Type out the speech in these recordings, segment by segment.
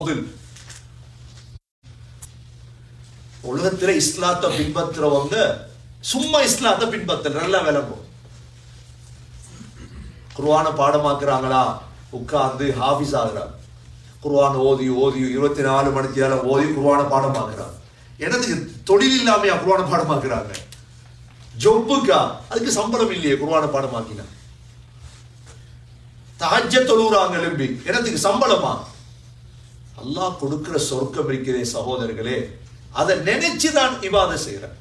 முதல் உலகத்துல இஸ்லாத்தை பின்பற்றுறவங்க சும்மா இஸ்லாத்தை பின்பற்ற நல்லா விளங்கும் குர்ஆன பாடமாக்குறாங்களா உட்கார்ந்து ஹாஃபிஸ் ஆகுறாங்க குர்ஆன் ஓதி ஓதி இருபத்தி நாலு மணிக்கு நேரம் ஓதி குர்ஆன பாடமாக்குறாங்க எனக்கு தொழில் இல்லாமையா குர்ஆன பாடமாக்குறாங்க ஜொப்புக்கா அதுக்கு சம்பளம் இல்லையே குர்ஆன பாடமாக்கினா தஹஜ்ஜ தொழுறாங்க எழும்பி எனக்கு சம்பளமா அல்லாஹ் கொடுக்கிற சொர்க்கம் இருக்கிறதே சகோதரர்களே அதை நினைச்சு தான் இவாத செய்யறேன்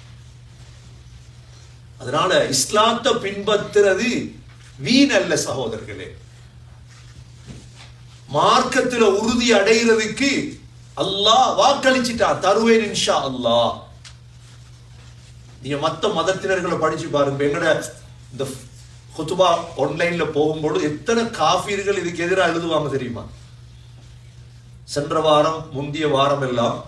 அதனால இஸ்லாத்தை பின்பற்றுறது வீண் அல்ல சகோதரர்களே மார்க்கத்துல உறுதி அடைகிறதுக்கு அல்லாஹ் வாக்களிச்சிட்டா தருவேன் இன்ஷா அல்லாஹ் நீங்க மத்த மதத்தினர்களை படிச்சு பாருங்க எங்கட இந்த குத்துபா ஆன்லைன்ல போகும்போது எத்தனை காஃபீர்கள் இதுக்கு எதிராக எழுதுவாங்க தெரியுமா சென்ற வாரம் முந்திய வாரம் எல்லாம்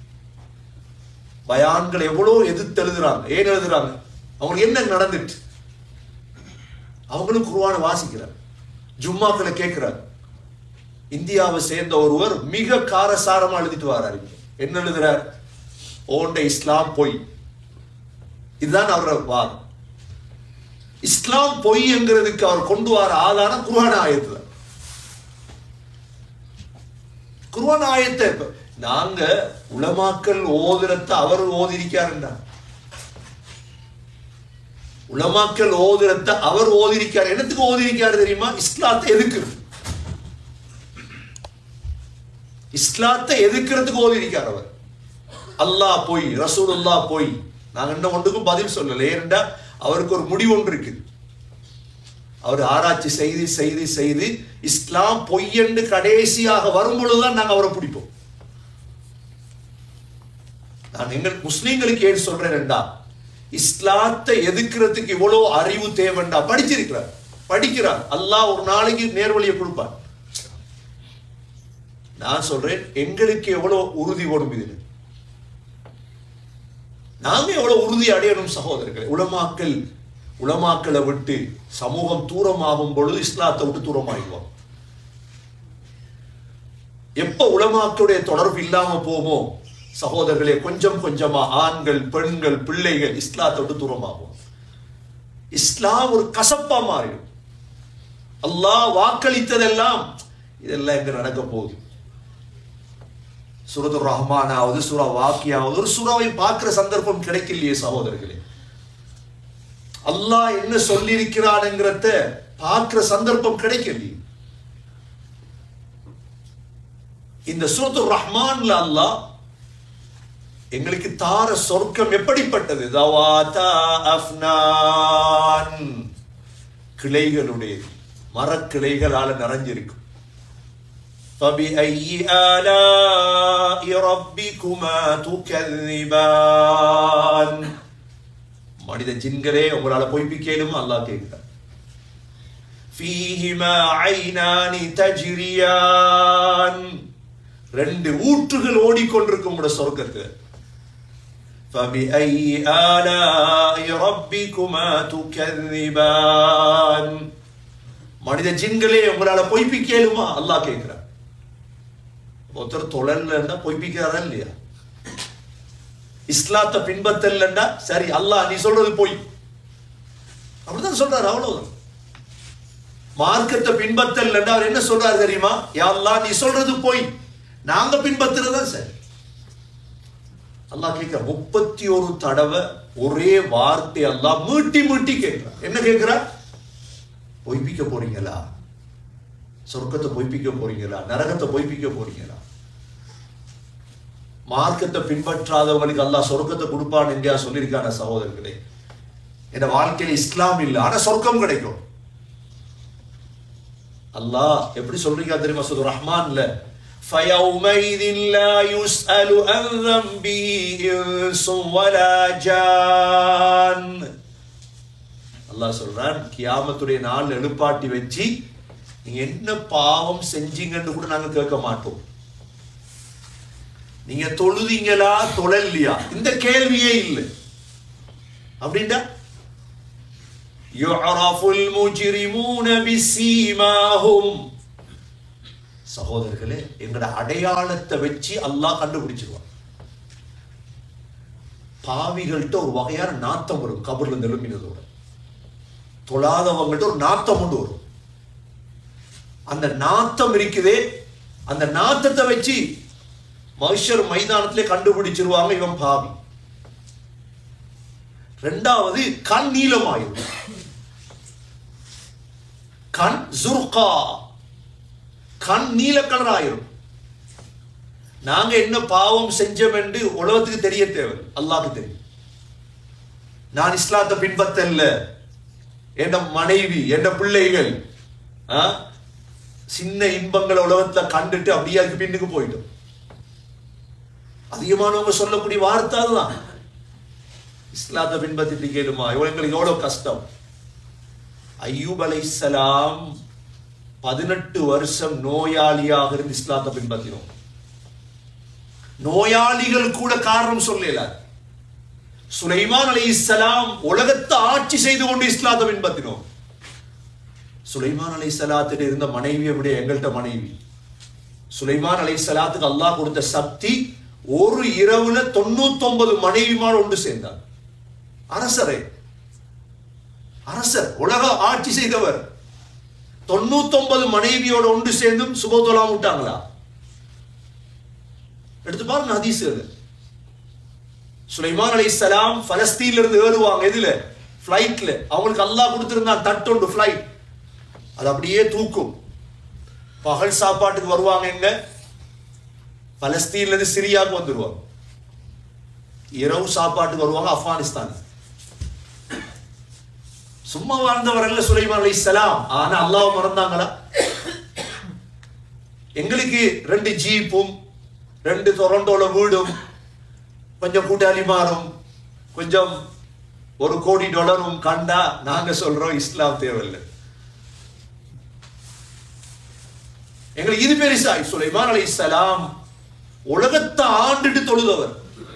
பயான்கள் எவ்வளவு எதிர்த்து எழுதுறாங்க ஏன் எழுதுறாங்க அவங்களுக்கு என்ன நடந்துட்டு அவங்களும் குருவான வாசிக்கிறார் ஜும்மாக்களை கேட்கிறார் இந்தியாவை சேர்ந்த ஒருவர் மிக காரசாரமா எழுதிட்டு வராரு என்ன எழுதுறார் ஓண்ட இஸ்லாம் பொய் இதுதான் அவரோட வாதம் இஸ்லாம் பொய்ங்கிறதுக்கு அவர் கொண்டு வர ஆதாரம் குர்ஆன ஆயத்து தான் குர்ஆன் ஆயத்தை இப்ப நாங்க உலமாக்கல் ஓதுறத அவர் ஓதிருக்காருண்டா உலமாக்கல் ஓதுறத அவர் ஓதிருக்காரு என்னத்துக்கு ஓதிருக்காரு தெரியுமா இஸ்லாத்தை எதுக்கு இஸ்லாத்தை எதிர்க்கிறதுக்கு ஓதிருக்கார் அவர் அல்லாஹ் போய் ரசூலுல்லா போய் நாங்க என்ன ஒன்றுக்கும் பதில் சொல்லல ஏன்டா அவருக்கு ஒரு முடிவு ஒன்று இருக்குது அவர் ஆராய்ச்சி செய்து செய்து செய்து இஸ்லாம் பொய்யென்று கடைசியாக வரும் பொழுதுதான் நாங்க அவரை பிடிப்போம் நான் எங்கள் முஸ்லீம்களுக்கு ஏன் சொல்றேன்டா இஸ்லாத்தை எதிர்க்கிறதுக்கு இவ்வளவு அறிவு தேவைண்டா படிச்சிருக்கிறார் படிக்கிறார் அல்லாஹ் ஒரு நாளைக்கு நேர்வழியை கொடுப்பார் நான் சொல்றேன் எங்களுக்கு எவ்வளவு உறுதி வரும் இதுல நாம எவ்வளவு உறுதி அடையணும் சகோதரர்களே உலமாக்கல் உலமாக்களை விட்டு சமூகம் தூரமாகும் பொழுது இஸ்லாத்தை விட்டு தூரமாகிடுவோம் எப்ப உலமாக்களுடைய தொடர்பு இல்லாம போமோ சகோதரர்களே கொஞ்சம் கொஞ்சமா ஆண்கள் பெண்கள் பிள்ளைகள் இஸ்லாத்தை விட்டு தூரமாகும் இஸ்லாம் ஒரு கசப்பா மாறிடும் அல்லாஹ் வாக்களித்ததெல்லாம் இதெல்லாம் எங்க நடக்க போகுது சுரது ரஹ்மானாவது சுரா வாக்கியாவது ஒரு சுறாவை பார்க்கிற சந்தர்ப்பம் கிடைக்கலையே சகோதரர்களே அல்லாஹ் என்ன சொல்லியிருக்கிறான்ங்கிறத பார்க்கிற சந்தர்ப்பம் கிடைக்கலையே இந்த சூரத்து ரஹ்மான்ல அல்லாஹ் எங்களுக்கு தார சொர்க்கம் எப்படிப்பட்டது தவாதா அஃப்னான் கிளைகளுடைய மரக்கிளைகளால நிறைஞ்சிருக்கும் فبأي آلاء ربكما تكذبان மனித ஜின்களே உங்களால பொய்ப்பிக்கலும் அல்லாஹ் கேட்கிறார் ஃபீஹிமா ஐனானி தஜ்ரியான் ரெண்டு ஊற்றுகள் ஓடிக்கொண்டிருக்கும் உங்களோட சொர்க்கத்தில் فبأي آلاء ربكما تكذبان மனித ஜின்களே உங்களால பொய்ப்பிக்கலுமா அல்லாஹ் கேட்கிறார் ஒருத்தர் தொழல்ல பொய்ப்பிக்கிறாரா இல்லையா இஸ்லாத்தை பின்பற்றலண்டா சரி அல்லாஹ் நீ சொல்றது பொய் அப்படிதான் சொல்றாரு அவ்வளவுதான் மார்க்கத்தை பின்பற்றலண்டா அவர் என்ன சொல்றாரு தெரியுமா யா அல்லாஹ் நீ சொல்றது பொய் நாங்க பின்பற்றுறதா சரி அல்லாஹ் கேட்கிற முப்பத்தி ஒரு தடவை ஒரே வார்த்தை அல்லாஹ் மீட்டி மீட்டி கேட்கிறார் என்ன கேட்கிறார் பொய்ப்பிக்க போறீங்களா சொர்க்கத்தை பொய்ப்பிக்க போறீங்களா நரகத்தை பொய்ப்பிக்க போறீங்களா மார்க்கத்தை பின்பற்றாதவங்களுக்கு அல்லாஹ் சொர்க்கத்தை கொடுப்பான்னு எங்கேயா சொல்லியிருக்கான சகோதரர்களே என் வாழ்க்கையில இஸ்லாம் இல்லை ஆனா சொர்க்கம் கிடைக்கும் அல்லாஹ் எப்படி சொல்றீங்க தெரியுமா சொல்லு ரஹ்மான்ல فيومئذ لا يسأل عن ذنبه إنس ولا جان அல்லாஹ் சொல்றான் கியாமத்துடைய நாள் எழுப்பாட்டி வச்சு நீங்க என்ன பாவம் செஞ்சீங்கன்னு கூட நாங்க கேட்க மாட்டோம் நீங்க தொழுதீங்களா தொழலையா இந்த கேள்வியே இல்லை அப்படின்டா يعرف المجرمون بسيماهم சகோதரர்களே எங்களோட அடையாளத்தை வச்சு அல்லாஹ் கண்டுபிடிச்சிருவான் பாவிகள்கிட்ட ஒரு வகையான நாத்தம் வரும் கபர்ல நெருங்கினதோட தொழாதவங்கள்ட்ட ஒரு நாத்தம் கொண்டு வரும் அந்த நாத்தம் இருக்குதே அந்த நாத்தத்தை வச்சு மனுஷர் மைதானத்திலே கண்டுபிடிச்சிருவாங்க இவன் பாவி ரெண்டாவது கண் நீளமாயிரும் கண் ஜுர்கா கண் நீல கலர் ஆயிரும் நாங்க என்ன பாவம் செஞ்சோம் என்று உலகத்துக்கு தெரிய தேவை அல்லாஹ்க்கு தெரியும் நான் இஸ்லாத்தை பின்பற்றல என் மனைவி என் பிள்ளைகள் ஆ, சின்ன இன்பங்களை உலகத்துல கண்டுட்டு அப்படியே அதுக்கு பின்னுக்கு போயிட்டோம் அதிகமானவங்க சொல்லக்கூடிய வார்த்தை அதுதான் இஸ்லாத்தை பின்பற்றிட்டு கேளுமா இவங்களுக்கு எவ்வளவு கஷ்டம் ஐயூப் அலைஹிஸ்ஸலாம் பதினெட்டு வருஷம் நோயாளியாக இருந்து இஸ்லாத்தை பின்பற்றினோம் நோயாளிகள் கூட காரணம் சொல்லல சுலைமான் அலைஹிஸ்ஸலாம் உலகத்தை ஆட்சி செய்து கொண்டு இஸ்லாத்தை பின்பற்றினோம் சுலைமான் அலைஹிஸ்ஸலாத்திட்ட இருந்த மனைவியை விட எங்கள்கிட்ட மனைவி சுலைமான் அலைஹிஸ்ஸலாத்துக்கு அல்லாஹ் கொடுத்த சக்தி ஒரு இரவுல தொண்ணூத்தொன்பது மனைவிமார் ஒன்று சேர்ந்தார் அரசரே அரசர் உலக ஆட்சி செய்தவர் தொண்ணூத்தொன்பது மனைவியோட ஒன்று சேர்ந்தும் சுபோதலாம் விட்டாங்களா எடுத்து பாருங்க ஹதீஸ்கள் சுலைமான் அலைஹிஸ்ஸலாம் பலஸ்தீன்ல இருந்து ஏறுவாங்க எதுல ஃப்ளைட்ல அவங்களுக்கு அல்லாஹ் கொடுத்திருந்தான் தட்டுண்டு ஃப்ளைட் அது அப்படியே தூக்கும் பகல் சாப்பாட்டுக்கு வருவாங்க எங்க பலஸ்தீன்ல இருந்து சிரியாவுக்கு வந்துருவாங்க இரவு சாப்பாட்டுக்கு வருவாங்க ஆப்கானிஸ்தான் சும்மா வாழ்ந்தவரல்ல சுலைமான் அலைஹிஸ்ஸலாம் ஆனா அல்லாஹ் மறந்தாங்களா எங்களுக்கு ரெண்டு ஜீப்பும் ரெண்டு டொரண்டோல வீடும் கொஞ்சம் கூட்டாளிமாரும் கொஞ்சம் ஒரு கோடி டாலரும் கண்டா நாங்க சொல்றோம் இஸ்லாம் தேவையில்லை எங்களுக்கு இது பெருசாய் சுலைமான் அலைஹிஸ்ஸலாம் உலகத்தை ஆண்டுட்டு தொழுதவர்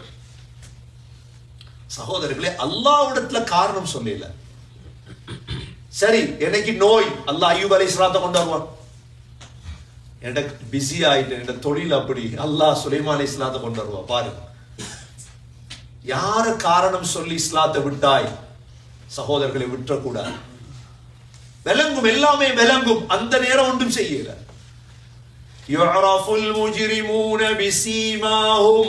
சகோதரர்களே அல்லாஹ்விடத்துல காரணம் சொல்லல சரி எனக்கு நோய் அல்லாஹ் ஐயூப் அலைஹிஸ்ஸலாத்தை கொண்டாடுவான் எனக்கு பிஸி ஆயிட்டு என் தொழில் அப்படி அல்லாஹ் சுலைமான் அலைஹிஸ்ஸலாத்தை கொண்டாடுவா பாருங்க யார காரணம் சொல்லி இஸ்லாத்தை விட்டாய் சகோதரர்களை விட்டுறக்கூடாது விளங்கும் எல்லாமே விளங்கும் அந்த நேரம் ஒன்றும் செய்யல يعرف المجرمون بسيماهم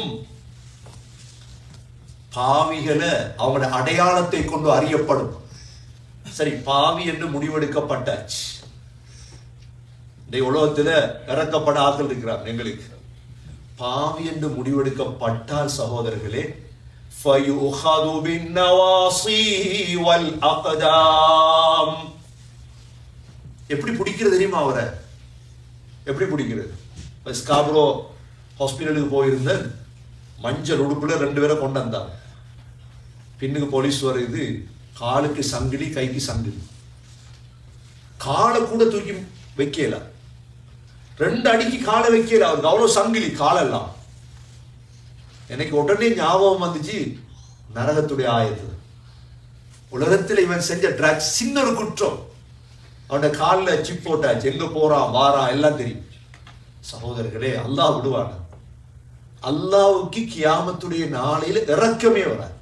பாவிகளை அவங்களோட அடையாளத்தை கொண்டு அறியப்படும் சரி பாவி என்று முடிவெடுக்கப்பட்டாச்சு இந்த உலகத்துல இறக்கப்பட ஆட்கள் இருக்கிறார் எங்களுக்கு பாவி என்று முடிவெடுக்கப்பட்டால் சகோதரர்களே فَيُؤْخَذُ بِالنَّوَاصِي وَالْأَقْدَامِ எப்படி பிடிக்கிறது தெரியுமா அவரை எப்படி பிடிக்கிறது இப்ப ஸ்காப்ரோ ஹாஸ்பிட்டலுக்கு போயிருந்தேன் மஞ்சள் உடுப்புல ரெண்டு பேரை கொண்டு வந்தாங்க பின்னுக்கு போலீஸ் வருது காலுக்கு சங்கிலி கைக்கு சங்கிலி காலை கூட தூக்கி வைக்கல ரெண்டு அடிக்கு காலை வைக்கல அவருக்கு அவ்வளவு சங்கிலி காலெல்லாம் எனக்கு உடனே ஞாபகம் வந்துச்சு நரகத்துடைய ஆயத்து உலகத்தில் இவன் செஞ்ச ட்ரக்ஸ் சின்ன ஒரு குற்றம் அவனோட காலில் சிப் போட்டாச்சு எங்க போறான் வாரான் எல்லாம் தெரியும் சகோதரர்களே அல்லாஹ் விடுவான அல்லாவுக்கு கியாமத்துடைய நாளையில இறக்கமே வராது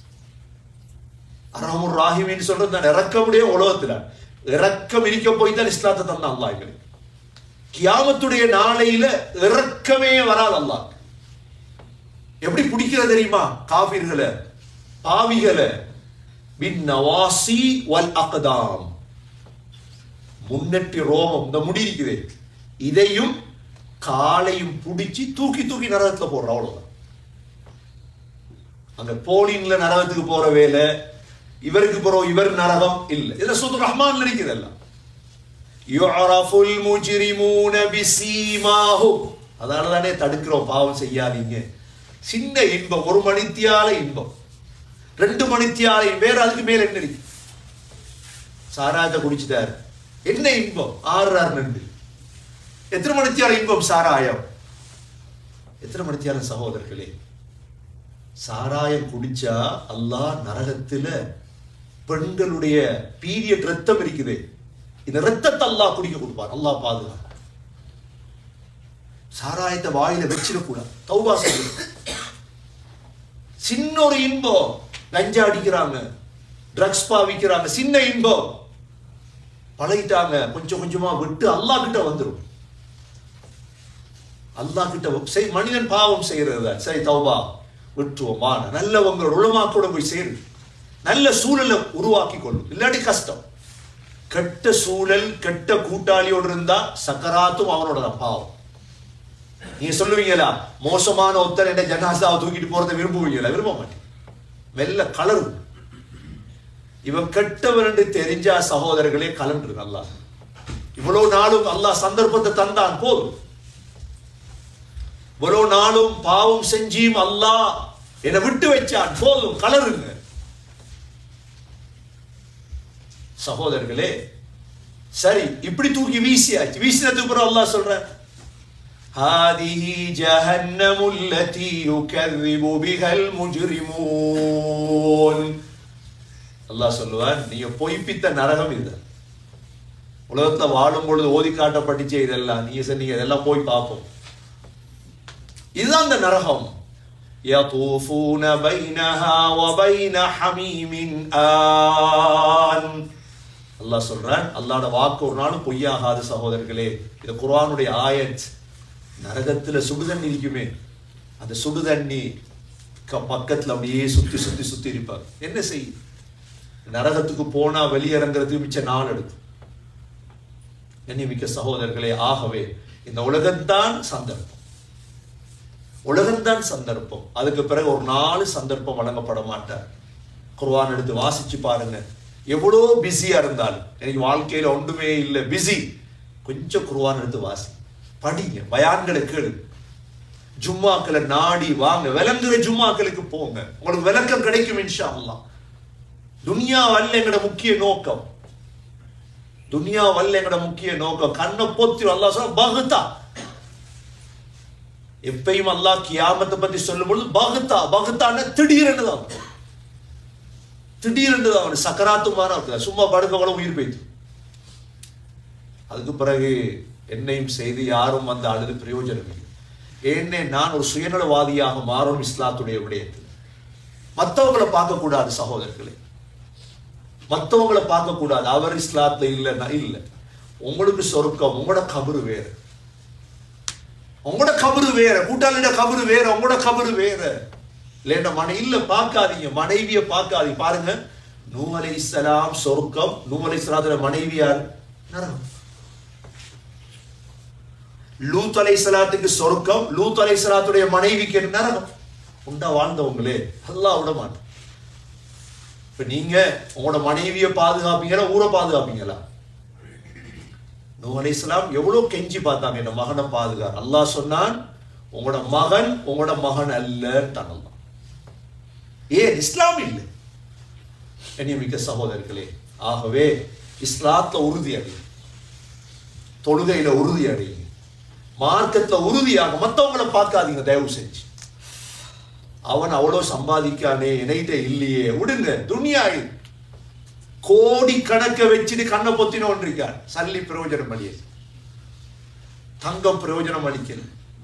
அரஹமுர் ராஹிமின்னு சொல்றது நான் இறக்கமுடைய உலகத்துல இறக்கம் இருக்க போய் தான் இஸ்லாத்தை தந்தான் அல்லாஹ் எங்களுக்கு கியாமத்துடைய நாளையில இறக்கமே வராது அல்லாஹ் எப்படி பிடிக்கிறது தெரியுமா காபிர்களை பாவிகளை பின் நவாசி வல் அக்தாம் முன்னெட்டி ரோமம் இந்த முடி இருக்குது இதையும் காலையும் பிடிச்சி தூக்கி தூக்கி நரகத்துல போடுற அவ்வளவுதான் அந்த போலின்ல நரகத்துக்கு போற வேலை இவருக்கு போறோம் இவர் நரகம் இல்ல இதுல சுத்து ரஹ்மான்ல இருக்குது எல்லாம் யுஅரஃபுல் முஜ்ரிமூன பிசீமாஹும் அதனால தானே தடுக்கிறோம் பாவம் செய்யாதீங்க சின்ன இன்பம் ஒரு மணித்தியால இன்பம் ரெண்டு மணித்தியால இன்பம். வேற அதுக்கு மேல என்ன இருக்கு சாராயத்தை குடிச்சிட்டாரு என்ன இன்பம் ஆறுறாரு நண்டு எத்தனை மணித்தியால இன்பம் சாராயம் எத்தனை மணித்தியால சகோதரர்களே சாராயம் குடிச்சா அல்லாஹ் நரகத்துல பெண்களுடைய பீரியட் ரத்தம் இருக்குது இந்த ரத்தத்தை அல்லாஹ் குடிக்க கொடுப்பார் அல்லாஹ் பாதுகாப்பு சாராயத்தை வாயில வச்சிடக்கூடாது தௌபா செய்யணும் சின்ன ஒரு இன்பம் கஞ்சா அடிக்கிறாங்க ட்ரக்ஸ் பாவிக்கிறாங்க சின்ன இன்பம் பழகிட்டாங்க கொஞ்சம் கொஞ்சமா விட்டு அல்லாஹ் கிட்ட வந்துரும் அல்லாஹ் கிட்ட வ- செய் மனிதன் பாவம் செய்யறது தான். சரி தௌபா விட்டுருவோம் வா நல்லவங்களோட உளமாக்கூட போய் சேரு நல்ல சூழலை உருவாக்கி கொள்ளும் இல்லாட்டி கஷ்டம் கெட்ட சூழல் கெட்ட கூட்டாளியோடு இருந்தா சக்கராத்தும் அவனோட தான் பாவம் நீங்க சொல்லுவீங்களா மோசமான ஒருத்தர் என்ன ஜனாசாவை தூக்கிட்டு போறதை விரும்புவீங்களா விரும்ப மாட்டேன் மெல்ல கலரும் இவன் கெட்டவன் என்று தெரிஞ்சா சகோதரர்களே கலன்று நல்லா இவ்வளவு நாளும் அல்லாஹ் சந்தர்ப்பத்தை தந்தான் போதும் இவ்வளவு நாளும் பாவம் செஞ்சியும் அல்லாஹ் என்னை விட்டு வச்சான் போதும் கலருங்க சகோதரர்களே சரி இப்படி தூக்கி வீசியாச்சு வீசினதுக்கு அப்புறம் அல்லாஹ் சொல்ற هذه جهنم التي يكذب بها المجرمون அல்லாஹ் சொல்லுவான் நீங்க பொய்ப்பித்த நரகம் இது உலகத்துல வாழும் பொழுது ஓதி காட்டப்பட்டுச்சே இதெல்லாம் நீங்க சொன்னீங்க இதெல்லாம் போய் பார்ப்போம் இதுதான் அந்த நரகம் يطوفون بينها وبين حميم آن அல்லாஹ் சொல்றான் அல்லாஹ்வோட வாக்கு ஒரு நாளும் பொய்யாகாது சகோதரர்களே இது குர்ஆனுடைய ஆயத் நரகத்துல சுடுதண்ணி இருக்குமே அந்த சுடுதண்ணி க- பக்கத்துல அப்படியே சுத்தி சுத்தி சுத்தி இருப்பார் என்ன செய் நரகத்துக்கு போனா வெளியிறங்கிறதுக்கு மிச்ச நாள் எடுக்கும் கண்ணியமிக்க சகோதரர்களே ஆகவே இந்த உலகம்தான் சந்தர்ப்பம் உலகம்தான் சந்தர்ப்பம் அதுக்கு பிறகு ஒரு நாலு சந்தர்ப்பம் வழங்கப்பட மாட்டார் குர்ஆன் எடுத்து வாசிச்சு பாருங்க எவ்வளோ பிஸியா இருந்தாலும் எனக்கு வாழ்க்கையில ஒன்றுமே இல்லை பிஸி கொஞ்சம் குர்ஆன் எடுத்து வாசி படிங்க பயான்களை கேளு ஜும்மாக்களை நாடி வாங்க விளங்குற ஜும்மாக்களுக்கு போங்க உங்களுக்கு விளக்கம் கிடைக்கும் இன்ஷா அல்லாஹ் துனியா அல்ல எங்கட முக்கிய நோக்கம் துனியா வல்ல எங்கட முக்கிய நோக்கம் கண்ணை பொத்தி அல்லாஹ் சொல்ல பகுத்தா எப்பயும் அல்லாஹ் கியாமத்தை பத்தி சொல்லும் பொழுது பகுத்தா பகுத்தான திடீரென்று தான் திடீரென்று தான் அவன் சக்கராத்து மாதிரி இருக்குது சும்மா படுக்க கூட உயிர் போய்த்து அதுக்கு பிறகு என்னையும் செய்து யாரும் வந்து அழுது பிரயோஜனம் இல்லை ஏன்னே நான் ஒரு சுயநலவாதியாக மாறும் இஸ்லாத்துடைய விடயத்தில் மற்றவங்களை பார்க்கக்கூடாது சகோதரர்களே மற்றவங்களை பார்க்கக்கூடாது அவர் இஸ்லாத்துல இல்லைன்னா இல்லை உங்களுக்கு சொர்க்கம் உங்களோட கபரு வேற உங்களோட கபரு வேற கூட்டாளியோட கபரு வேற உங்களோட கபரு வேற இல்லைன்னா மனை இல்ல பார்க்காதீங்க மனைவிய பார்க்காதீங்க பாருங்க நூ அலை இஸ்லாம் சொர்க்கம் நூ அலை இஸ்லாத்துல மனைவியார் நரகம் லூத் அலை சலாத்துக்கு சொர்க்கம் லூத் அலை சலாத்துடைய மனைவிக்கு என்ன நரகம் உண்டா வாழ்ந்தவங்களே அல்லாஹ் விட மாட்டோம் இப்ப நீங்க உங்களோட மனைவியை பாதுகாப்பீங்களா ஊரை பாதுகாப்பீங்களா நூ அலைஹிஸ்ஸலாம் எவ்வளவு கெஞ்சி பார்த்தாங்க என் மகனை பாதுகா அல்லாஹ் சொன்னான் உங்களோட மகன் உங்களோட மகன் அல்லன்ட்டான் அல்லாஹ் ஏன் இஸ்லாம் இல்லை கண்ணியமிக்க சகோதரர்களே ஆகவே இஸ்லாத்துல உறுதி அடையும் தொழுகையில உறுதி அடையுங்க மார்க்கத்துல உறுதியாக மத்தவங்களை பார்க்காதீங்க தயவு செஞ்சு அவன் அவ்வளவு சம்பாதிக்கானே என்கிட்ட இல்லையே விடுங்க துனியா இது. கோடி கணக்க வச்சுட்டு கண்ணை பொத்தினோன் இருக்கார் சல்லி பிரயோஜனம் அளிய தங்கம் பிரயோஜனம் அளிக்கல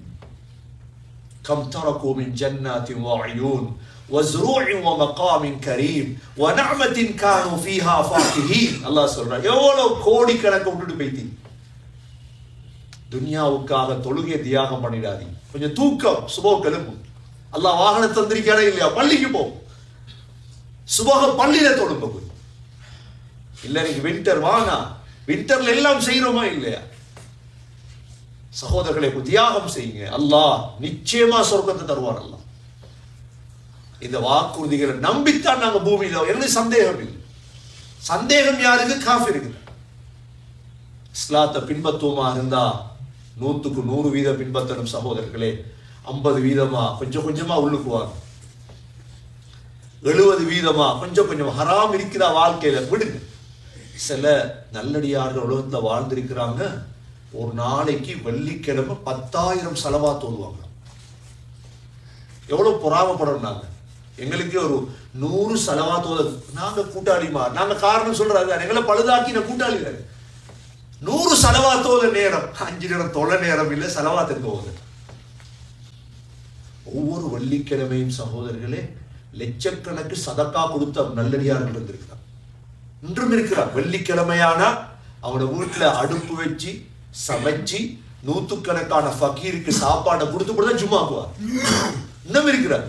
கம் தரகு மின் ஜன்னாத்தின் வஅயூன் وزروع ومقام كريم ونعمة كانوا فيها فاكهين அல்லாஹ் சொல்றான் எவ்வளவு கோடி கணக்க விட்டுட்டு போயிட்டீங்க துனியாவுக்காக தொழுகை தியாகம் பண்ணிடாதீங்க கொஞ்சம் தூக்கம் சுபோ கிளம்பு அல்லாஹ் வாகனம் தந்திருக்கானே இல்லையா பள்ளிக்கு போ சுபக பள்ளியில தொழுங்க போய் இல்ல நீங்க வின்டர் வானா வின்டர்ல எல்லாம் செய்யறோமா இல்லையா சகோதரர்களை இப்ப தியாகம் செய்யுங்க அல்லாஹ் நிச்சயமா சொர்க்கத்தை தருவார் அல்லாஹ் இந்த வாக்குறுதிகளை நம்பித்தான் நாங்க பூமியில எனக்கு சந்தேகம் இல்லை சந்தேகம் யாருக்கு காஃபிருக்கு இஸ்லாத்தை பின்பற்றுவோமா இருந்தா நூத்துக்கு நூறு வீதம் பின்பற்றணும் சகோதரர்களே ஐம்பது வீதமா கொஞ்சம் கொஞ்சமா உள்ளுக்குவாங்க எழுபது வீதமா கொஞ்சம் கொஞ்சம் ஹராம் இருக்கிற வாழ்க்கையில விடுங்க சில நல்லடியார்கள் உலகத்துல வாழ்ந்திருக்கிறாங்க ஒரு நாளைக்கு வெள்ளிக்கிழமை பத்தாயிரம் செலவா தோல்வாங்க எவ்வளவு பொறாமப்படணும் நாங்க எங்களுக்கு ஒரு நூறு செலவா தோத நாங்க கூட்டாளிமா நாங்க காரணம் சொல்றது எங்களை பழுதாக்கின கூட்டாளி நூறு செலவா தோத நேரம் அஞ்சு நேரம் தொலை நேரம் இல்லை செலவாத்துக்கு போகுது ஒவ்வொரு வெள்ளிக்கிழமையும் சகோதரர்களே லட்சக்கணக்கு சதக்கா கொடுத்த நல்லடியார்கள் இருந்திருக்கிறார் இன்றும் இருக்கிறார் வெள்ளிக்கிழமையானா அவனோட வீட்டுல அடுப்பு வச்சு சமைச்சு நூத்துக்கணக்கான ஃபக்கீருக்கு சாப்பாடை கொடுத்து கூட தான் ஜும்மாக்குவார் இன்னும் இருக்கிறார்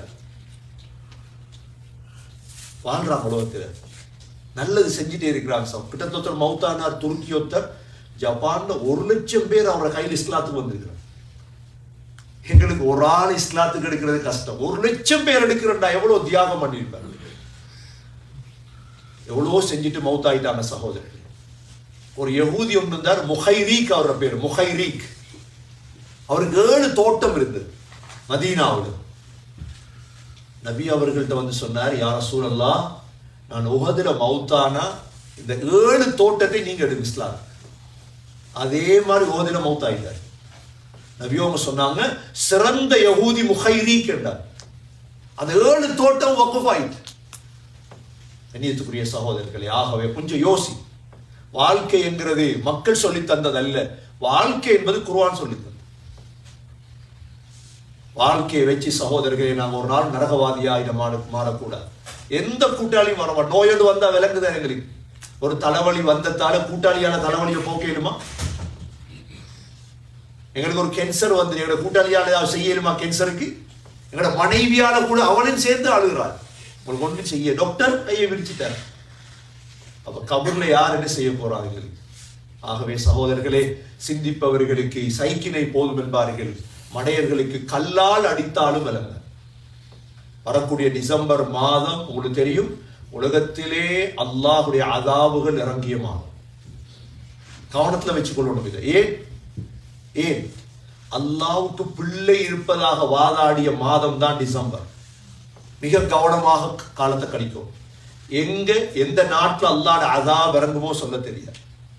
வாழ்றாங்க உலகத்துல நல்லது செஞ்சுட்டே இருக்கிறாங்க சார் கிட்டத்தட்ட மௌத்தானார் துருக்கி ஒருத்தர் ஜப்பான்ல ஒரு லட்சம் பேர் அவரோட கையில் இஸ்லாத்துக்கு வந்திருக்கிறார் எங்களுக்கு ஒரு ஆள் இஸ்லாத்துக்கு எடுக்கிறது கஷ்டம் ஒரு லட்சம் பேர் எடுக்கிறண்டா எவ்வளவு தியாகம் பண்ணியிருப்பாரு எவ்வளவோ செஞ்சுட்டு மௌத்தாயிட்டாங்க சகோதரர்கள் ஒரு யகூதி ஒன்று இருந்தார் முஹைரீக் அவரோட பேர் முஹைரீக் அவருக்கு ஏழு தோட்டம் இருந்தது மதீனாவில் நபி அவர்கள்ட்ட வந்து சொன்னார் யார சூழல்லா நான் உகதுல மௌத்தானா இந்த ஏழு தோட்டத்தை நீங்க எடுங்க இஸ்லாம் அதே மாதிரி உகதுல மௌத்தாயிட்டார் நபி அவங்க சொன்னாங்க சிறந்த யகூதி முஹைரீக் என்றார் அந்த ஏழு தோட்டம் வக்குஃப் ஆயிட்டு கண்ணியத்துக்குரிய சகோதரர்களே ஆகவே கொஞ்சம் யோசி வாழ்க்கை என்கிறது மக்கள் சொல்லி தந்தது அல்ல வாழ்க்கை என்பது குர்ஆன் சொல்லி தந்தது வாழ்க்கையை வச்சு சகோதரர்களே நாங்கள் ஒரு நாள் நரகவாதியா இதை மாற மாறக்கூடாது எந்த கூட்டாளியும் வர நோயோடு வந்தா விளங்குதான் எங்களுக்கு ஒரு தலைவலி வந்ததால கூட்டாளியான தலைவலியை போக்கணுமா எங்களுக்கு ஒரு கேன்சர் வந்து எங்களோட கூட்டாளியால ஏதாவது செய்யணுமா கேன்சருக்கு எங்களோட மனைவியால கூட அவனையும் சேர்ந்து அழுகிறார் உங்களுக்கு ஒன்றும் செய்ய டாக்டர் கையை விரிச்சிட்டார் அப்ப கபூர்ல யார் என்ன செய்ய போறாங்க எங்களுக்கு ஆகவே சகோதரர்களே சிந்திப்பவர்களுக்கு சைக்கிளை போதும் என்பார்கள் மடையர்களுக்கு கல்லால் அடித்தாலும் விளங்க வரக்கூடிய டிசம்பர் மாதம் உங்களுக்கு தெரியும் உலகத்திலே அல்லாஹுடைய அதாவுகள் இறங்கிய மாதம் கவனத்துல வச்சுக்கொள்ளணும் இதை ஏன் ஏன் அல்லாவுக்கு பிள்ளை இருப்பதாக வாதாடிய மாதம் தான் டிசம்பர் மிக கவனமாக காலத்தை கழிக்கும் எங்க எந்த நாட்டுல அல்லாட அதாப் இறங்குமோ சொல்ல தெரியாது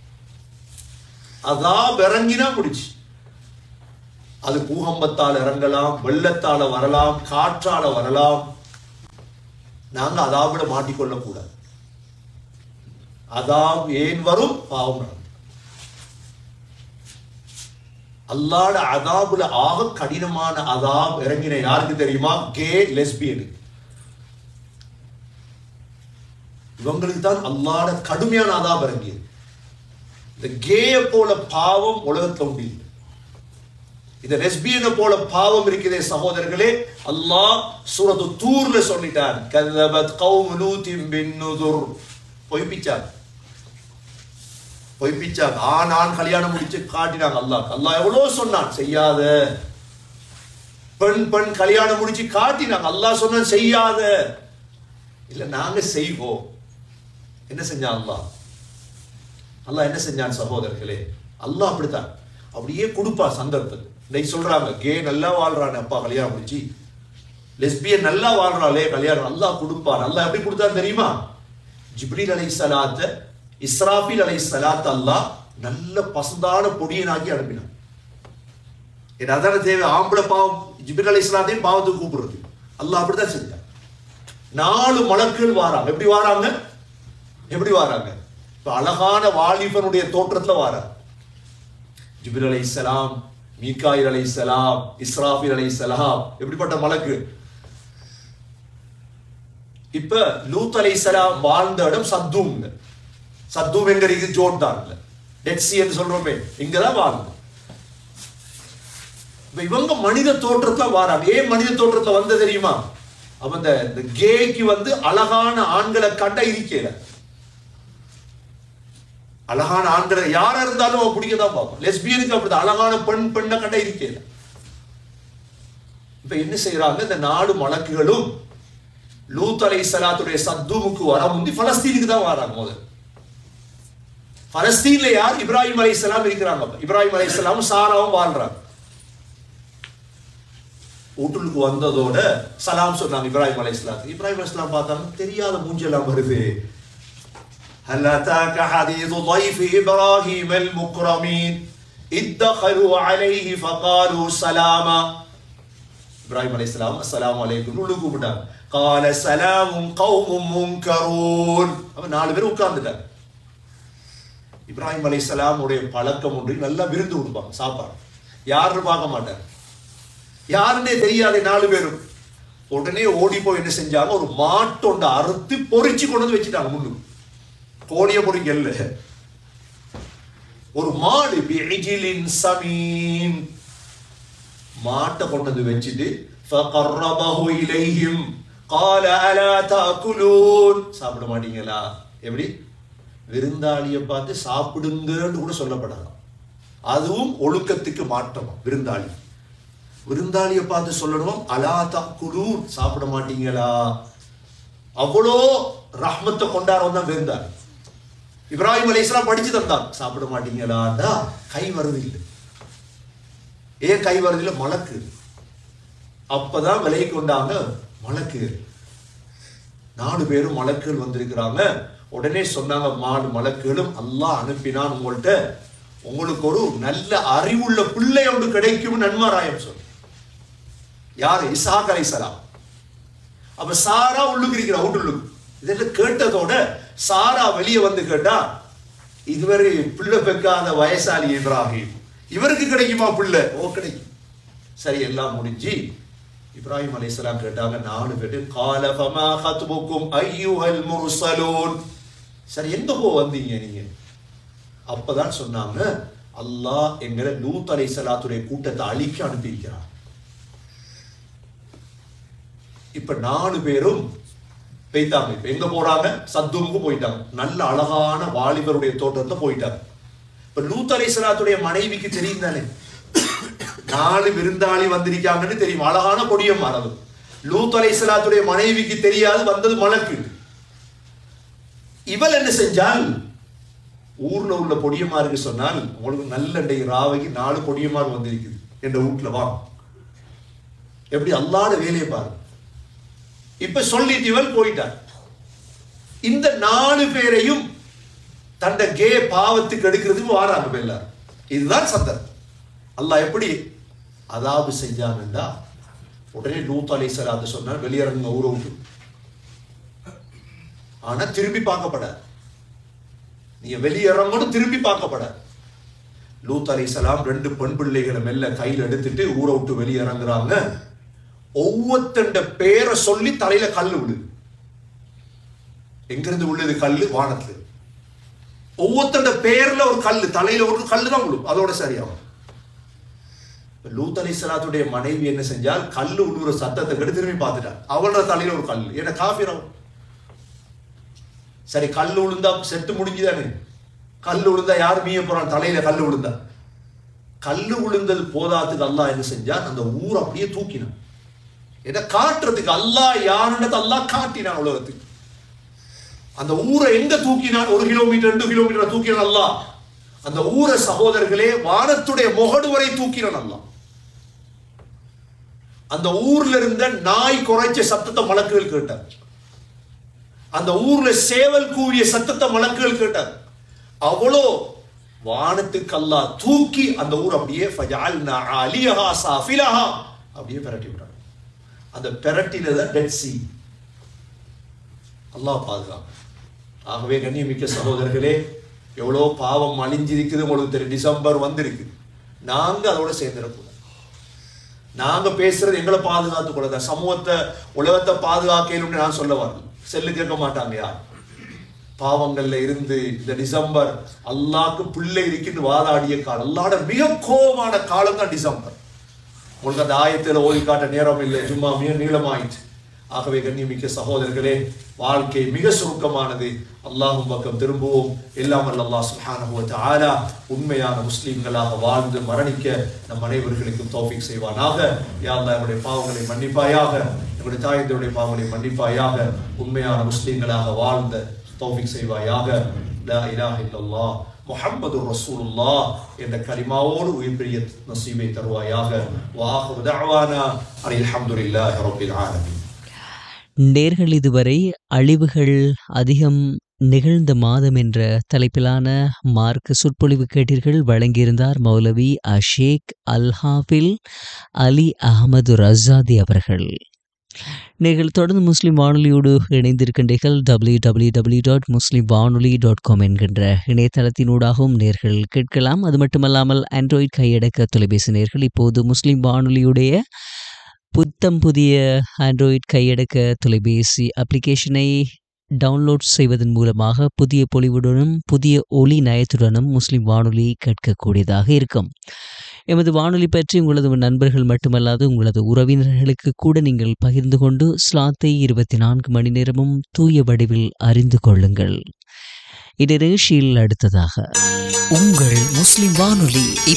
அதாப் இறங்கினா முடிச்சு அது பூகம்பத்தால் இறங்கலாம் வெள்ளத்தால வரலாம் காற்றால வரலாம் நாங்க அதாவிட மாட்டிக்கொள்ள கூடாது அதாப் ஏன் வரும் பாவம் நடக்கும் அல்லாட அதாபுல ஆக கடினமான அதாப் இறங்கின யாருக்கு தெரியுமா கே லெஸ்பியனுக்கு இவங்களுக்கு தான் அல்லாட கடுமையான அதாப் இறங்கியது இந்த கேய போல பாவம் உலகத்துல உண்டு இல்லை. இந்த லெஸ்பியனை போல பாவம் இருக்கிறதே சகோதரர்களே அல்லாஹ் சூரத்து தூர்ல சொல்லிட்டான் கதபத் கௌம் லூத்தின் பின் நுதுர் பொய்ப்பிச்சாங்க பொய்ப்பிச்சாங்க ஆண் ஆண் கல்யாணம் முடிச்சு காட்டினாங்க அல்லாஹ் அல்லாஹ் எவ்வளவு சொன்னான் செய்யாத பெண் பெண் கல்யாணம் முடிச்சு காட்டினாங்க அல்லாஹ் சொன்னான் செய்யாத இல்ல நாங்க செய்வோம் என்ன செஞ்சான் அல்லாஹ் அல்லாஹ் என்ன செஞ்சான் சகோதரர்களே அல்லாஹ் அப்படித்தான் அப்படியே கொடுப்பா சந்தர்ப்பத்தை இன்னைக்கு சொல்றாங்க கே நல்லா வாழ்றானே அப்பா கல்யாணம் முடிச்சு லெஸ்பியன் நல்லா வாழ்றாளே கல்யாணம் அல்லாஹ் கொடுப்பான் அல்லாஹ் எப்படி கொடுத்தான் தெரியுமா ஜிப்ரீல் அலை சலாத்த இஸ்ராஃபில் அலை சலாத் அல்லாஹ் நல்ல பசந்தான பொடியனாக்கி அனுப்பினான் என்ன அதான தேவை ஆம்பளை பாவம் ஜிப்ரீல் அலை சலாத்தையும் பாவத்துக்கு கூப்பிடுறது அல்லாஹ் அப்படித்தான் செஞ்சான் நாலு மலக்குகள் வாராங்க எப்படி வாராங்க எப்படி வாராங்க இப்ப அழகான வாலிபனுடைய தோற்றத்துல வாராங்க ஜிபிர் அலை சலாம் மீகாயில் அலை சலாம் இஸ்ராஃபில் அலை சலாம் எப்படிப்பட்ட மலக்கு இப்ப லூத் அலை சலாம் வாழ்ந்த இடம் சத்தூம் சத்தூம் எங்க இருக்கு ஜோர்டான்ல டெட் சி என்று சொல்றோமே இங்கதான் வாழ்ந்து இப்ப இவங்க மனித தோற்றத்துல வாராங்க ஏன் மனித தோற்றத்துல வந்த தெரியுமா அப்ப இந்த இந்த கேக்கு வந்து அழகான ஆண்களை கண்ட இருக்கல அழகான ஆண்களை யாரா இருந்தாலும் அவன் பிடிக்க தான் பார்ப்பான் லெஸ்பியனுக்கு அப்படி அழகான பெண் பெண்ணை கண்ட இருக்கல இப்ப என்ன செய்யறாங்க இந்த நாடு மலக்குகளும் லூத் அலை சலாத்துடைய சத்தூமுக்கு வர முந்தி பலஸ்தீனுக்கு தான் வராங்க முதல் பலஸ்தீன்ல யார் இப்ராஹிம் அலை சலாம் இருக்கிறாங்க அப்ப. இப்ராஹிம் அலை சலாம் சாராவும் வாழ்றாங்க வீட்டுக்கு வந்ததோட சலாம் சொன்னாங்க இப்ராஹிம் அலை இப்ராஹிம் அலை பார்த்தாங்க தெரியாத மூஞ்செல்லாம் வருது هل أتاك حديث ضيف إبراهيم المكرمين إذ دخلوا عليه فقالوا سلاما إبراهيم عليه السلام السلام عليكم உள்ளு கூப்பிட்டாங்க قال سلام قوم منكرون அப்ப நாலு பேர் உட்கார்ந்துட்டாங்க இப்ராஹிம் அலைஹிஸ்ஸலாம் உடைய பழக்கம் ஒன்று நல்லா விருந்து கொடுப்பாங்க சாப்பாடு யாருன்னு பார்க்க மாட்டாங்க யாருன்னே தெரியாத நாலு பேரும் உடனே ஓடி போய் என்ன செஞ்சாங்க ஒரு மாட்டொண்ட அறுத்து பொறிச்சு கொண்டு வந்து வச்சுட்டாங்க முன்னு கோழிய பொறிக்கல்ல ஒரு மாடு பிஜிலின் சமீன் மாட்டை கொண்டு வந்து வச்சுட்டு فقربه إليهم قال ألا تأكلون சாப்பிட மாட்டீங்களா எப்படி விருந்தாளியை பார்த்து சாப்பிடுங்கன்னு கூட சொல்லப்படலாம் அதுவும் ஒழுக்கத்துக்கு மாற்றம் விருந்தாளி விருந்தாளியை பார்த்து சொல்லணும் அலா தக்குலூன் சாப்பிட மாட்டீங்களா அவ்வளோ ரஹ்மத்தை கொண்டாடுறவன் தான் விருந்தாளி இப்ராஹிம் அலைஹிஸ்ஸலாம் படிச்சு தந்தான் சாப்பிட மாட்டீங்களாண்டா கை வருது இல்லை ஏன் கை வருது இல்லை மலக்கு அப்பதான் விலை கொண்டாங்க மலக்கு நாலு பேரும் மலக்குகள் வந்திருக்கிறாங்க உடனே சொன்னாங்க மாடு மலக்குகளும் அல்லாஹ் அனுப்பினான் உங்கள்கிட்ட உங்களுக்கு ஒரு நல்ல அறிவுள்ள பிள்ளை ஒன்று கிடைக்கும் நன்மாராயம் சொல் யாரு இசாக் அலைசலாம் அப்ப சாரா உள்ளுக்கு இருக்கிற உள்ளுக்கு இதெல்லாம் கேட்டதோட சாரா வெளியே வந்து கேட்டா இதுவரை பிள்ளை பெக்காத வயசாளி இப்ராஹிம் இவருக்கு கிடைக்குமா பிள்ளை ஓ கிடைக்கும் சரி எல்லாம் முடிஞ்சு இப்ராஹிம் அலைஹிஸ்ஸலாம் கேட்டாங்க நாலு பேரு கால ஃபமா ஹத்புக்கும் ஐயுஹல் முர்சலூன் சரி எங்க போ வந்தீங்க நீங்க அப்பதான் சொன்னாங்க அல்லாஹ் எங்களை லூத் அலைஹிஸ்ஸலாத்துடைய கூட்டத்தை அழிக்க அனுப்பியிருக்கிறார் இப்ப நாலு பேரும் போய்த்தாங்க இப்ப எங்க போறாங்க சத்துமுக்கு போயிட்டாங்க நல்ல அழகான வாலிபருடைய தோட்டத்தை போயிட்டாங்க இப்ப லூத் அலைஹிஸ்ஸலாத்துடைய மனைவிக்கு தெரியும் தானே நாலு விருந்தாளி வந்திருக்காங்கன்னு தெரியும் அழகான கொடியம் மரது லூத் அலைஹிஸ்ஸலாத்துடைய மனைவிக்கு தெரியாது வந்தது மலக்கு இவள் என்ன செஞ்சால் ஊர்ல உள்ள பொடியமாருக்கு சொன்னால் உங்களுக்கு நல்ல ராவைக்கு நாலு பொடியமார் வந்திருக்குது என்ற வீட்டுல வா எப்படி அல்லாத வேலையை பாரு இப்ப சொல்லிட்டு இவள் போயிட்டார் இந்த நாலு பேரையும் தண்ட கே பாவத்துக்கு எடுக்கிறதுக்கு வாராங்க இப்ப எல்லாரும் இதுதான் சந்தர்ப்பம் அல்லாஹ் எப்படி அதாவது செஞ்சாங்கண்டா உடனே லூத் அலை சலாத்து சொன்னார் வெளியிறங்க ஊரை விட்டு ஆனா திரும்பி பார்க்கப்படாது நீங்க வெளியிறங்கணும் திரும்பி பார்க்கப்படாது லூத் அலை சலாம் ரெண்டு பெண் பிள்ளைகளை மெல்ல கையில் எடுத்துட்டு ஊரை விட்டு வெளியிறங்குறாங்க ஒவ்வொருத்தண்ட பேரை சொல்லி தலையில கல்லு விடுது எங்கிருந்து விழுது கல்லு வானத்துல ஒவ்வொருத்தண்ட பேர்ல ஒரு கல்லு தலையில ஒரு கல்லு தான் விழும் அதோட சரியாகும் லூத் அலி சலாத்துடைய மனைவி என்ன செஞ்சால் கல்லு விழுற சத்தத்தை கெடு திரும்பி பார்த்துட்டார் அவளோட தலையில ஒரு கல் ஏன்னா காஃபிரம் சரி கல்லு விழுந்தா செட்டு முடிஞ்சுதானே கல்லு விழுந்தா யார் மீய போறான் தலையில கல்லு விழுந்தா கல்லு விழுந்தது போதாத்துக்கு அல்லாஹ் என்ன செஞ்சான் அந்த ஊர் அப்படியே தூக்கினான் ஏன்னா காட்டுறதுக்கு அல்லாஹ் யாருன்றது அல்லாஹ் காட்டினான் உலகத்துக்கு அந்த ஊரை எங்க தூக்கினான் ஒரு கிலோமீட்டர் ரெண்டு கிலோமீட்டர் தூக்கினான் அல்லாஹ் அந்த ஊரை சகோதரர்களே வானத்துடைய முகடு வரை தூக்கினான் அல்லாஹ் அந்த ஊர்ல இருந்த நாய் குறைச்ச சத்தத்தை மலக்குகள் கேட்டார் அந்த ஊர்ல சேவல் கூவிய சத்தத்தை மலக்குகள் கேட்டார் அவ்வளோ வானத்துக்கு அல்லாஹ் தூக்கி அந்த ஊர் அப்படியே ஃபஜஅல்னா அலியஹா சாஃபிலஹா அப்படியே பிரட்டி விட்டாங்க அந்த பிரட்டில தான் டெட் சி அல்லாஹ் பாதுகாப்பு ஆகவே கண்ணியமிக்க சகோதரர்களே எவ்வளோ பாவம் அழிஞ்சிருக்குது உங்களுக்கு தெரியும் டிசம்பர் வந்திருக்கு நாங்க அதோட சேர்ந்துடக்கூடாது நாங்க பேசுறது எங்களை பாதுகாத்துக் கொள்ளதான் சமூகத்தை உலகத்தை பாதுகாக்கணும்னு நான் சொல்ல வரல செல்லு கேட்க மாட்டாங்க யார் பாவங்கள்ல இருந்து இந்த டிசம்பர் அல்லாக்கு பிள்ளை இருக்குன்னு வாதாடிய காலம் அல்லாட மிக கோபமான காலம் தான் டிசம்பர் உங்களுக்கு அந்த ஆயத்துல ஓதி காட்ட நேரம் இல்லை சும்மா மிக நீளமாயிடுச்சு ஆகவே கண்ணியமிக்க சகோதரர்களே வாழ்க்கை மிக சுருக்கமானது அல்லாஹும் பக்கம் திரும்புவோம் எல்லாம் அல்ல அல்லாஹ் சுப்ஹானஹு வ தஆலா உண்மையான முஸ்லிம்களாக வாழ்ந்து மரணிக்க நம் அனைவர்களுக்கும் தௌஃபீக் செய்வானாக யா அல்லாஹ் என்னுடைய பாவங்களை மன்னிப்பாயாக என்னுடைய தாயந்தருடைய பாவங்களை மன்னிப்பாயாக உண்மையான முஸ்லிம்களாக வாழ்ந்த தௌஃபீக் செய்வாயாக லா இலாஹ இல்லல்லாஹ் முஹம்மது ரசூலுல்லாஹ் என்ற கலிமாவோடு உயிர் பிரிய நசீபை தருவாயாக வாஹு தஅவானா அனில் ஹம்துலில்லாஹி ரப்பில் ஆலமீன் நேர்கள் இதுவரை அழிவுகள் அதிகம் நிகழ்ந்த மாதம் என்ற தலைப்பிலான மார்க் சொற்பொழிவு கேட்டீர்கள் வழங்கியிருந்தார் மௌலவி அஷேக் அல்ஹாஃபில் அலி அகமது ரஸாதி அவர்கள் நீங்கள் தொடர்ந்து முஸ்லிம் வானொலியோடு இணைந்திருக்கின்றீர்கள் W W W dot Muslim Vanoli dot com என்கின்ற இணையதளத்தினூடாகவும் நேர்கள் கேட்கலாம் அது மட்டுமல்லாமல் ஆண்ட்ராய்ட் கையடக்க தொலைபேசி நேர்கள் இப்போது முஸ்லிம் வானொலியுடைய புத்தம் புதிய ஆண்ட்ராய்ட் கையடக்க தொலைபேசி அப்ளிகேஷனை டவுன்லோட் செய்வதன் மூலமாக புதிய பொலிவுடனும் புதிய ஒலி நயத்துடனும் முஸ்லிம் வானொலி கேட்கக்கூடியதாக இருக்கும் எமது வானொலி பற்றி உங்களது நண்பர்கள் மட்டுமல்லாது உங்களது உறவினர்களுக்கு கூட நீங்கள் பகிர்ந்து கொண்டு ஸ்லாத்தை இருபத்தி நான்கு மணி நேரமும் தூய வடிவில் அறிந்து கொள்ளுங்கள் இது நிகழ்ச்சியில் அடுத்ததாக உங்கள் முஸ்லிம் வானொலி